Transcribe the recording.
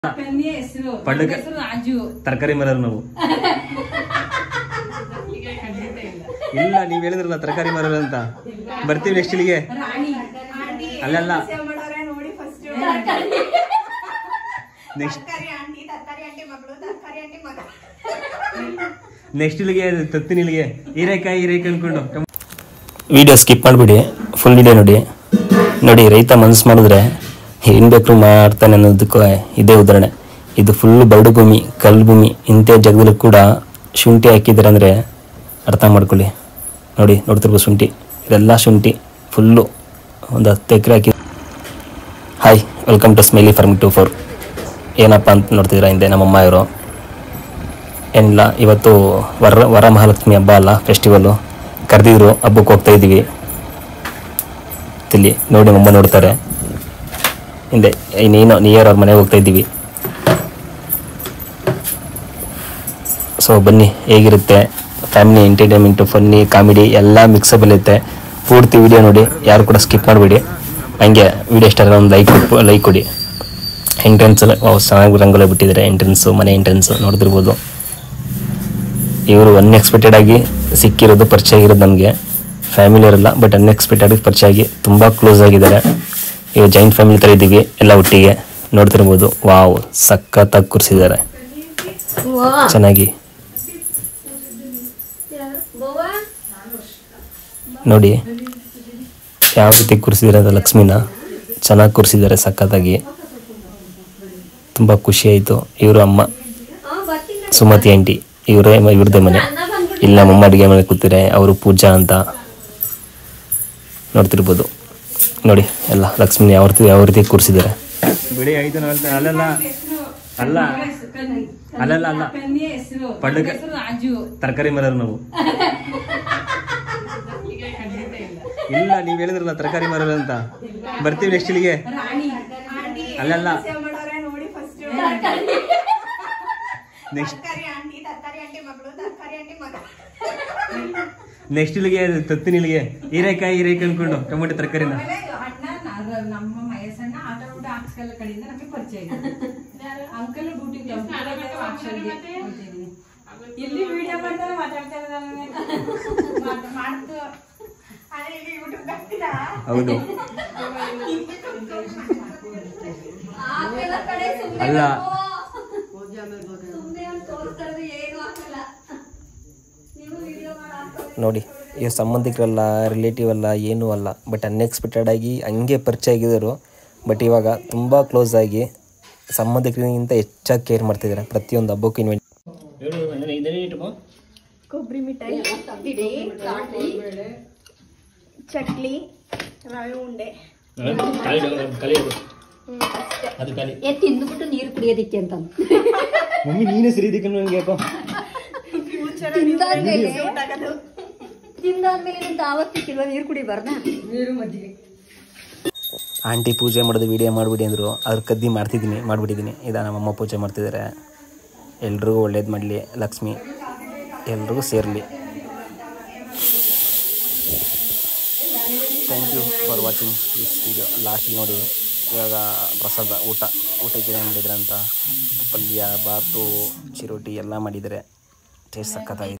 ಕನ್ಯೆ ಹೆಸರು ಪಡ್ಡಕ- ಹೆಸರು ರಾಜು ತರಕಾರಿ ಮರರು ನಾವು ಇಲ್ಲ ನೀವ್ ಹೇಳಿದ್ರಲ್ಲ ತರಕಾರಿ ಮರರು ಅಂತ ಬರ್ತೀವಿ ನೆಕ್ಸ್ಟ್ ಇಲ್ಲಿಗೆ ರಾಣಿ ಅಲ್ಲಲ್ಲ ಮಾಡೋರೆ ನೋಡಿ ಫಸ್ಟ್ ನೆಕ್ಸ್ಟ್ ತರಕಾರಿ ಆಂಟಿ ತರಕಾರಿ ಆಂಟಿ ಮಗಳು ತರಕಾರಿ ಆಂಟಿ ಮಗ ನೆಕ್ಸ್ಟ್ ಇಲ್ಲಿಗೆ ತತ್ತಿನ ಇಲ್ಲಿಗೆ ಹೀರೆಕಾಯಿ ಹೀರೆಕಾಯಿ ಅನ್ಕೊಂಡು ವಿಡಿಯೋ ಸ್ಕಿಪ್ ಮಾಡಿಬಿಡಿ ಫುಲ್ ವಿಡಿಯೋ ನೋಡಿ ನೋಡಿ ರೈತ ಮನಸ್ಸು ಮಾಡಿದ್ರೆ ಏನು ಬೇಕು ಮಾಡ್ತಾನೆ ಅನ್ನೋದಕ್ಕೆ ಇದೇ ಉದಾಹರಣೆ ಇದು ಫುಲ್ಲು ಬರಡು ಭೂಮಿ ಕಲ್ಲು ಭೂಮಿ ಇಂಥ ಜಾಗದಲ್ಲಿ ಕೂಡ ಶುಂಠಿ ಹಾಕಿದ್ದಾರೆ ಅಂದರೆ ಅರ್ಥ ಮಾಡ್ಕೊಳ್ಳಿ ನೋಡಿ ನೋಡ್ತಿರ್ಬೋದು ಶುಂಠಿ ಇದೆಲ್ಲ ಶುಂಠಿ ಫುಲ್ಲು ಒಂದು ಹತ್ತು ಎಕರೆ ಹಾಕಿ hi welcome to Smiley Farming two four ಏನಪ್ಪ ಅಂತ ನೋಡ್ತಿದ್ದೀರಾ ಹಿಂದೆ ನಮ್ಮಮ್ಮ ಇವರು ಏನಿಲ್ಲ ಇವತ್ತು ವರ ವರಮಹಾಲಕ್ಷ್ಮಿ ಹಬ್ಬ ಅಲ್ಲ ಫೆಸ್ಟಿವಲ್ಲು ಕರೆದಿದ್ರು ಹಬ್ಬಕ್ಕೆ ಹೋಗ್ತಾ ಇದ್ದೀವಿ ಇಲ್ಲಿ ನೋಡಿ ಅಮ್ಮ ನೋಡ್ತಾರೆ ಹಿಂದೆ ಇನ್ನೇನು ನಿಯರ್ ಅವ್ರ ಮನೆಗೆ ಹೋಗ್ತಾ ಇದ್ದೀವಿ ಸೊ ಬನ್ನಿ ಹೇಗಿರುತ್ತೆ ಫ್ಯಾಮಿಲಿ ಎಂಟರ್ಟೈನ್ಮೆಂಟು ಫನ್ನಿ ಕಾಮಿಡಿ ಎಲ್ಲ ಮಿಕ್ಸಬಲ್ ಇರುತ್ತೆ ಪೂರ್ತಿ ವಿಡಿಯೋ ನೋಡಿ ಯಾರು ಕೂಡ ಸ್ಕಿಪ್ ಮಾಡಬೇಡಿ ಹಂಗೆ ವಿಡಿಯೋ ಇಷ್ಟ ಆದರೆ ಒಂದು ಲೈಕ್ ಲೈಕ್ ಕೊಡಿ ಎಂಟ್ರೆನ್ಸ್ ಚೆನ್ನಾಗಿ ರಂಗೋಲಿ ಬಿಟ್ಟಿದ್ದಾರೆ ಎಂಟ್ರೆನ್ಸು ಮನೆ ಎಂಟ್ರೆನ್ಸು ನೋಡ್ತಿರ್ಬೋದು ಇವರು ಅನ್ಎಕ್ಸ್ಪೆಕ್ಟೆಡ್ ಆಗಿ ಸಿಕ್ಕಿರೋದು ಪರಿಚಯ ಆಗಿರೋದು ನಮಗೆ ಫ್ಯಾಮಿಲಿ ಇರಲ್ಲ ಬಟ್ ಅನ್ಎಕ್ಸ್ಪೆಕ್ಟೆಡ್ ಆಗಿ ಪರಿಚಯ ಆಗಿ ತುಂಬ ಕ್ಲೋಸ್ ಆಗಿದ್ದಾರೆ ಇವಾಗ ಜಾಯಿಂಟ್ ಫ್ಯಾಮಿಲಿ ಥರ ಇದ್ದೀವಿ ಎಲ್ಲ ಒಟ್ಟಿಗೆ ನೋಡ್ತಿರ್ಬೋದು ವಾವ್ ಸಖತ್ತಾಗಿ ಕೂರಿಸಿದ್ದಾರೆ ಚೆನ್ನಾಗಿ ನೋಡಿ ಯಾವ ರೀತಿ ಕೂರಿಸಿದ್ದಾರೆ ಅಂತ ಲಕ್ಷ್ಮಿನ ಚೆನ್ನಾಗಿ ಕೂರಿಸಿದ್ದಾರೆ ಸಖತ್ತಾಗಿ ತುಂಬ ಖುಷಿ ಆಯಿತು ಇವರು ಅಮ್ಮ ಸುಮತಿ ಆಂಟಿ ಇವರೇ ಇವ್ರದ್ದೇ ಮನೆ ಇಲ್ಲಿ ನಮ್ಮಮ್ಮ ಅಡುಗೆ ಮನೆ ಕೂತಿರೆ ಅವರು ಪೂಜಾ ಅಂತ ನೋಡ್ತಿರ್ಬೋದು ನೋಡಿ ಎಲ್ಲ ಲಕ್ಷ್ಮಿನ ಯಾವ ರೀತಿ ಯಾವ ರೀತಿ ಕೂರಿಸಿದ್ದಾರೆ ಬಿಡಿ ಐದು ಅಲ್ಲಲ್ಲ ಅಲ್ಲ ಅಲ್ಲಲ್ಲ ಅಲ್ಲ ಕನ್ಯೆ ಹೆಸರು ಪಡ್ಡಕ- ಹೆಸರು ರಾಜು ತರಕಾರಿ ಮರರು ನಾವು ಇಲ್ಲ ನೀವ್ ಹೇಳಿದ್ರಲ್ಲ ತರಕಾರಿ ಮರರು ಅಂತ ಬರ್ತೀವಿ ನೆಕ್ಸ್ಟ್ ಇಲ್ಲಿಗೆ ರಾಣಿ ಅಲ್ಲಲ್ಲ ಮಾಡೋರೆ ನೋಡಿ ಫಸ್ಟ್ ನೆಕ್ಸ್ಟ್ ತರಕಾರಿ ಆಂಟಿ ತರಕಾರಿ ಆಂಟಿ ಮಗಳು ತರಕಾರಿ ಆಂಟಿ ಮಗ ನೆಕ್ಸ್ಟ್ ಇಲ್ಲಿಗೆ ತತ್ತಿನ ಇಲ್ಲಿಗೆ ಹೀರೆಕಾಯಿ ಹೀರೆಕಾಯಿ ಅನ್ಕೊಂಡು ಟೊಮೆಟೊ ತರಕಾರಿನ ಆಮೇಲೆ ಅಣ್ಣ ನಾಗ- ನಮ್ಮ ಮಯಸ್ಸಣ್ಣ ಆಟ ಊಟ ಹಾಕ್ಸ್ಕಲ್ಲ ಕಡೆಯಿಂದ ನಮಗೆ ಪರಿಚಯ ಅಂಕಲ್ ಡ್ಯೂಟಿ ಇಲ್ಲಿ ವಿಡಿಯೋ ಮಾಡ್ತಾರೆ ಮಾತಾಡ್ತಾ ಇದ್ದಾರೆ ಮಾಡ್ತು ಅದೇ ಈಗ ಯೂಟ್ಯೂಬ್ ಹಾಕ್ತೀರಾ ಹೌದು ಅಲ್ಲ ನೋಡಿ ಈ ಸಂಬಂಧಿಕರಲ್ಲ ರಿಲೇಟಿವ್ ಅಲ್ಲ ಏನೂ ಅಲ್ಲ ಬಟ್ ಅನ್ಎಕ್ಸ್ಪೆಕ್ಟೆಡ್ ಆಗಿ ಹಂಗೆ ಪರಿಚಯ ಆಗಿದ್ದರು ಬಟ್ ಇವಾಗ ತುಂಬ ಕ್ಲೋಸ್ ಆಗಿ ಸಂಬಂಧಿಕರಿಗಿಂತ ಹೆಚ್ಚಾಗಿ ಕೇರ್ ಮಾಡ್ತಿದ್ದಾರೆ ಪ್ರತಿಯೊಂದು ಹಬ್ಬಕ್ಕೂ ಇನ್ವೆಂಟ್ ಕೊಬ್ಬರಿ ಮಿಠಾಯಿ ಇಡಿ ಚಕ್ಲಿ ರವೆ ಉಂಡೆ ಏ ತಿಂದ್ಬಿಟ್ಟು ನೀರು ಕುಡಿಯೋದಿಕ್ಕೆ ಅಂತ ಮಮ್ಮಿ ನೀನೇ ಸರಿ ಇದಕ್ಕೆ ನನಗೆ ಯಾಕೋ ತಿಂದಾದ್ಮೇಲೆ ತಿಂದಾದ್ಮೇಲೆ ನಿಂತ ಆವತ್ತಿಕ್ಕಿಲ್ವ ನೀರು ಕುಡಿಬಾರ್ದಾ ಆಂಟಿ ಪೂಜೆ ಮಾಡೋದು ವಿಡಿಯೋ ಮಾಡಿಬಿಡಿ ಅಂದರು ಅದ್ರ ಕದ್ದಿ ಮಾಡ್ತಿದ್ದೀನಿ ಮಾಡಿಬಿಟ್ಟಿದ್ದೀನಿ ಇದ ನಮ್ಮಮ್ಮ ಪೂಜೆ ಮಾಡ್ತಿದ್ದಾರೆ ಎಲ್ರಿಗೂ ಒಳ್ಳೇದು ಮಾಡಲಿ ಲಕ್ಷ್ಮಿ ಎಲ್ರಿಗೂ ಸೇರಲಿ thank you for watching this video ಲಾಸ್ಟಲ್ಲಿ ನೋಡಿ ಇವಾಗ ಪ್ರಸಾದ ಊಟ ಊಟಕ್ಕೆ ಏನು ಮಾಡಿದ್ರೆ ಅಂತ ಪಲ್ಯ ಬಾತು ಚಿರೋಟಿ ಎಲ್ಲ ಮಾಡಿದ್ದಾರೆ ಟೇಸ್ಟ್ ಸಖತ್ತಾಗಿದೆ